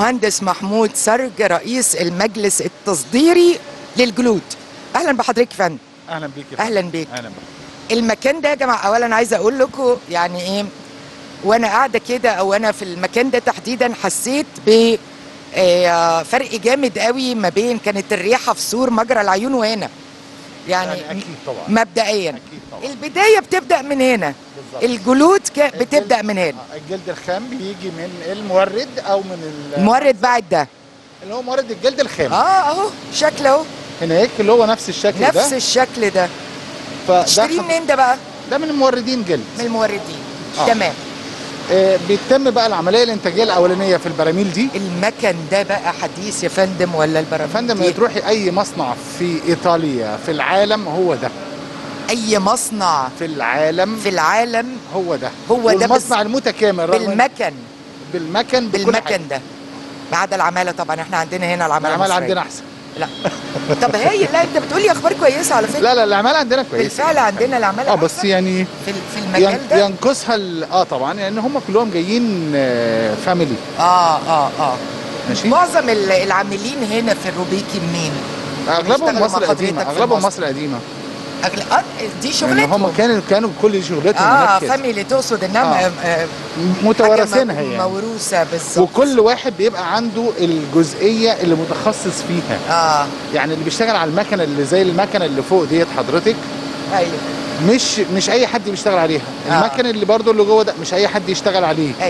المهندس محمود سرج رئيس المجلس التصديري للجلود اهلا بحضرتك يا فندم اهلا بيك يا فندم. اهلا بيك اهلا بيك المكان ده يا جماعه اولا عايزه اقول لكم يعني ايه وانا قاعده كده او انا في المكان ده تحديدا حسيت ب آه، فرق جامد قوي ما بين كانت الريحه في سور مجرى العيون وهنا يعني, يعني اكيد طبعا مبدئيا اكيد طبعا البدايه بتبدا من هنا بالظبط. الجلود ك- الجلد- بتبدا من هنا آه، الجلد الخام بيجي من المورد او من ال- المورد بعد ده اللي هو مورد الجلد الخام اه اهو شكله اهو هناك اللي هو نفس الشكل نفس ده الشكل ده فده تشتريه حض- منين ده بقى ده من الموردين جلد من الموردين آه. تمام آه بيتم بقى العمليه الانتاجيه الاولانيه في البراميل دي المكن ده بقى حديث يا فندم ولا يا البراميل فندم دي؟ تروحي اي مصنع في ايطاليا في العالم هو ده اي مصنع في العالم في العالم هو ده هو ده المصنع بس- المتكامل رغم إن- بالمكن بالمكن بكل حاجة. بالمكن ده ما عدا العماله طبعا احنا عندنا هنا العماله العمال المصرية. عندنا احسن لا طب هي لا انت بتقولي اخبار كويسه على فكره لا لا العمال عندنا كويسه بالفعل عندنا العماله اه بس أحسن يعني في ال- في المجال ين- ده ينقصها ال- اه طبعا لان هم كلهم جايين آه، فاميلي اه اه اه ماشي معظم ال- العاملين هنا في الروبيكي منين؟ اغلبهم بيشتغلوا مصر مع القديمه حضرتك في اغلبهم مصر. مصر القديمه أغل... آه دي لان شغلتهم هم كانوا كانوا كل شغلتهم اه هناك كده فاميلي تقصد انها آه. آه. آه متوارثينها حاجة مو- يعني موروثه بالظبط وكل واحد بيبقى عنده الجزئيه اللي متخصص فيها اه يعني اللي بيشتغل على المكنه اللي زي المكنه اللي فوق ديت حضرتك ايوه مش مش اي حد بيشتغل عليها آه. المكن اللي برضه اللي جوه ده مش اي حد يشتغل عليه ايوه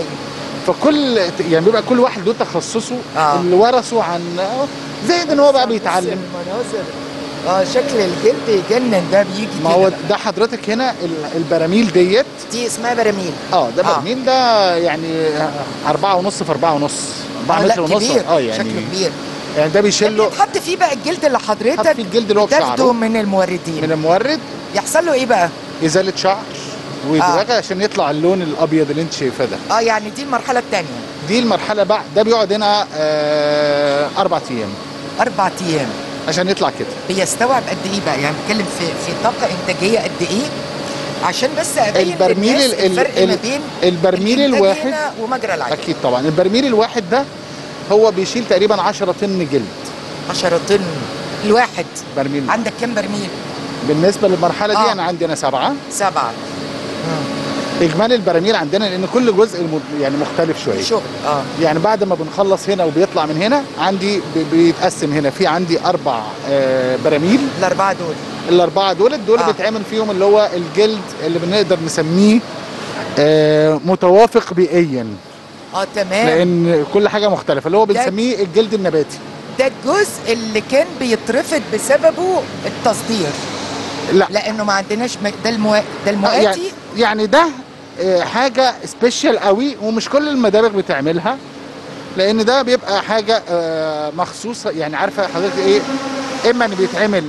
فكل يعني بيبقى كل واحد له تخصصه آه. اللي ورثه عن زائد ان هو بقى بيتعلم المناظر اه شكل الجلد يجنن ده بيجي ما هو كده ده حضرتك هنا ال- البراميل ديت دي اسمها براميل اه ده آه. برميل ده يعني أربعة ونص في أربعة ونص أربعة آه لا متر ونص كبير اه يعني شكله كبير يعني ده بيشيل له بيتحط فيه بقى الجلد اللي حط حضرتك في الجلد اللي هو بتاخده بشعره من الموردين من المورد يحصل له ايه بقى؟ إزالة شعر ودراجة عشان يطلع اللون الأبيض اللي أنت شايفاه ده اه يعني دي المرحله الثانيه دي المرحلة بعد ده بيقعد هنا آه أربع أيام اربع ايام عشان يطلع كده بيستوعب قد ايه بقى يعني بتكلم في في طاقه انتاجيه قد ايه عشان بس ابين البرميل للناس ال- ال- الفرق ما ال- بين البرميل الإنتاج الواحد هنا ومجرى العين أكيد طبعا البرميل الواحد ده هو بيشيل تقريبا 10 طن جلد 10 طن الواحد برميل عندك كام برميل؟ بالنسبة للمرحلة دي آه. أنا عندي أنا سبعة سبعه إجمالي البراميل عندنا لأن كل جزء الم- يعني مختلف شوية شغل اه يعني بعد ما بنخلص هنا وبيطلع من هنا عندي ب- بيتقسم هنا في عندي اربع آه، براميل الاربعه دول الاربعه دول دول آه. بيتعمل فيهم اللي هو الجلد اللي بنقدر نسميه آه، متوافق بيئيا اه تمام لان كل حاجه مختلفه اللي هو ده- بنسميه الجلد النباتي ده الجزء اللي كان بيترفض بسببه التصدير لا لانه ما عندناش م... ده المو... ده آه، المؤاتي يعني يعني ده آه، حاجه سبيشال قوي ومش كل المدابغ بتعملها لان ده بيبقى حاجه آه، مخصوصه يعني عارفه حضرتك ايه اما ان بيتعمل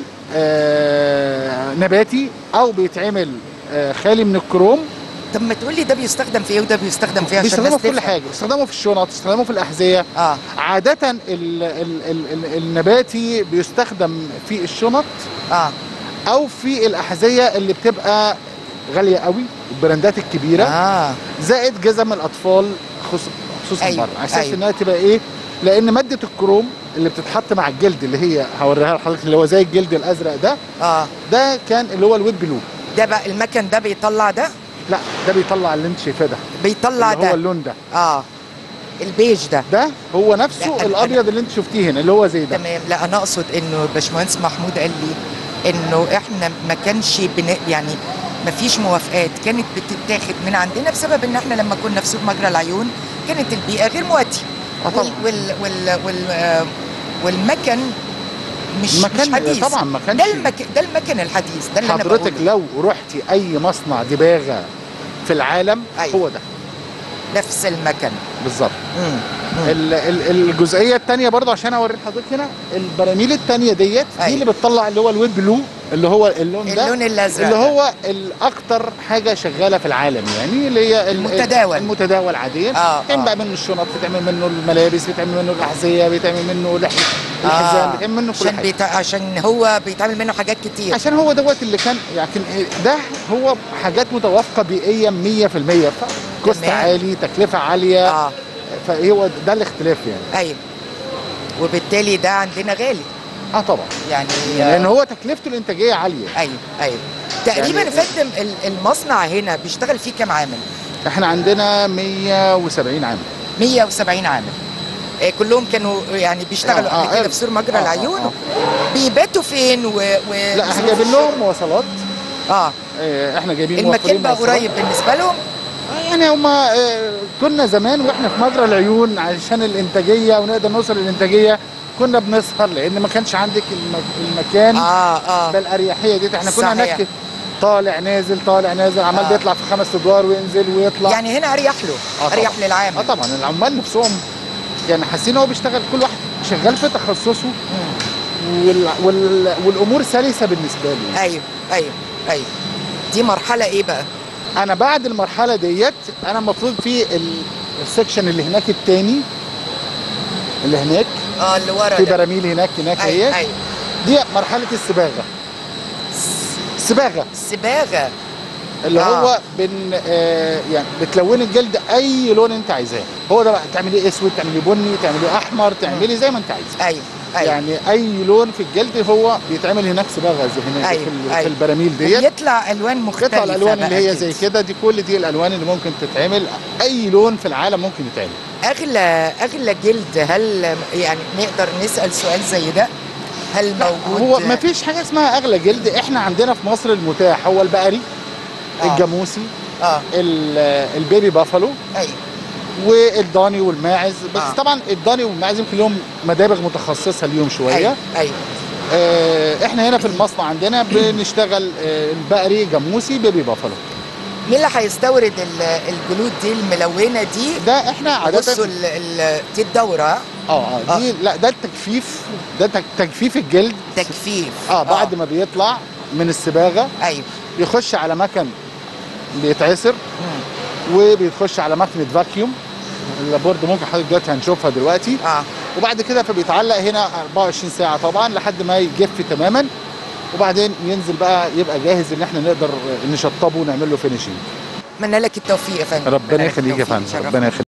آه، نباتي او بيتعمل آه، خالي من الكروم طب ما تقول لي ده بيستخدم في ايه وده بيستخدم في ايه عشان بيستخدموا الناس في كل تفهم. حاجه بيستخدموا في الشنط بيستخدموا في الاحذيه اه عاده ال ال ال ال النباتي بيستخدم في الشنط اه او في الاحذيه اللي بتبقى غاليه قوي البراندات الكبيره اه زائد جزم الاطفال خص- خصوصا أيوة، بره على اساس أيوة. انها تبقى ايه لان ماده الكروم اللي بتتحط مع الجلد اللي هي هوريها لحضرتك اللي هو زي الجلد الازرق ده اه ده كان اللي هو الويب بلو ده بقى المكن ده بيطلع ده لا ده بيطلع اللي انت شايفاه ده بيطلع اللي هو ده اللون ده اه البيج ده ده هو نفسه لا، أنا- الابيض اللي انت شفتيه هنا اللي هو زي ده تمام لا انا اقصد انه باشمهندس محمود قال لي انه احنا ما كانش بن... يعني ما فيش موافقات كانت بتتاخد من عندنا بسبب ان احنا لما كنا في سوق مجرى العيون كانت البيئه غير مواتيه آه طبعا. وال وال وال وال آه، والمكن مش مش المكن حديث طبعا ما كانش ده المك... ده المكن الحديث ده اللي حضرتك انا بقوله لو رحتي اي مصنع دباغه في العالم أيوة. هو ده نفس المكن بالظبط مم. مم. ال- ال- الجزئيه الثانيه برضه عشان اوري لحضرتك هنا البراميل الثانيه ديت دي أيوة. اللي بتطلع اللي هو الويب بلو اللي هو اللون ده اللون الازرق اللي ده. هو الاكتر حاجه شغاله في العالم يعني اللي هي ال- المتداول. المتداول عاديا آه، بيتعمل آه. بقى منه الشنط بيتعمل منه الملابس بيتعمل منه الاحذيه بيتعمل منه لحيه الحزام بيتعمل منه كل عشان حاجه بيت... عشان هو بيتعمل منه حاجات كتير عشان هو دوت اللي كان يعني ده هو حاجات متوافقه بيئيا 100% كوست تمام. عالي تكلفه عاليه اه فهو ده الاختلاف يعني ايوه وبالتالي ده عندنا غالي اه طبعا يعني لان هو تكلفته الانتاجيه عاليه ايوه ايوه تقريبا يعني- يا فندم ال- المصنع هنا بيشتغل فيه كام عامل؟ احنا عندنا 170 عام 170 عامل آه، كلهم كانوا يعني بيشتغلوا آه، آه، قبل كده آه. في سور مجرى آه، آه، العيون آه. بيباتوا فين و, و... لا احنا جايبين لهم مواصلات اه اه، احنا جايبين المكان موفرين بقى مواصلات. قريب بالنسبه لهم آه، يعني هما اه، كنا زمان واحنا في مجرى العيون عشان الانتاجيه ونقدر نوصل للانتاجيه كنا بنسهر لان ما كانش عندك الم- المكان اه اه بالاريحيه دي احنا كنا صحيح. هناك طالع نازل طالع نازل عمال آه. بيطلع في خمس ادوار وينزل ويطلع يعني هنا اريح له آه، اريح طبعاً. للعامل اه طبعا العمال نفسهم يعني حاسين هو بيشتغل كل واحد شغال في تخصصه مم. وال... وال... والامور سلسه بالنسبه لي ايوه ايوه ايوه دي مرحله ايه بقى؟ انا بعد المرحله ديت انا المفروض في ال- السكشن اللي هناك التاني اللي هناك اه اللي ورا في ده براميل هناك هناك ايوه هي ايوه دي مرحله الصباغه الصباغه الصباغه اللي آه. هو بن آه يعني بتلوني الجلد اي لون انت عايزاه هو ده بقى تعمليه اسود تعمليه بني تعمليه احمر تعملي زي ما انت عايزه ايوه ايوه يعني اي لون في الجلد هو بيتعمل هناك صباغه زي هناك أيوة، في, ال- أيوة. في البراميل ديت بيطلع الوان مختلفه بيطلع الالوان بقى اللي هي أكيد. زي كده دي كل دي الالوان اللي ممكن تتعمل اي لون في العالم ممكن يتعمل اغلى اغلى جلد هل يعني نقدر نسال سؤال زي ده هل موجود هو ما فيش حاجه اسمها اغلى جلد احنا عندنا في مصر المتاح هو البقري آه. الجاموسي اه ال- البيبي بافالو ايوه والضاني والماعز بس آه. طبعا الضاني والماعز يمكن لهم مدابغ متخصصه ليهم شويه ايوه ايوه آه احنا هنا في المصنع عندنا بنشتغل آه البقري جاموسي بيبي بافالو مين اللي هيستورد ال- الجلود دي الملونه دي ده احنا عاده بصوا ال- ال- دي الدوره اه اه دي لا ده التجفيف ده تج- تجفيف الجلد تجفيف اه بعد ما بيطلع من الصباغه ايوه بيخش على مكن بيتعصر مم. وبيخش على مكنه فاكيوم اللي برضه ممكن حضرتك دلوقتي هنشوفها دلوقتي اه وبعد كده فبيتعلق هنا 24 ساعه طبعا لحد ما يجف تماما وبعدين ينزل بقى يبقى جاهز ان احنا نقدر نشطبه ونعمل له فينيشنج اتمنى لك التوفيق يا فندم ربنا أتمنى لك يخليك يا التوفيق. فندم شرفتنا. ربنا يخليك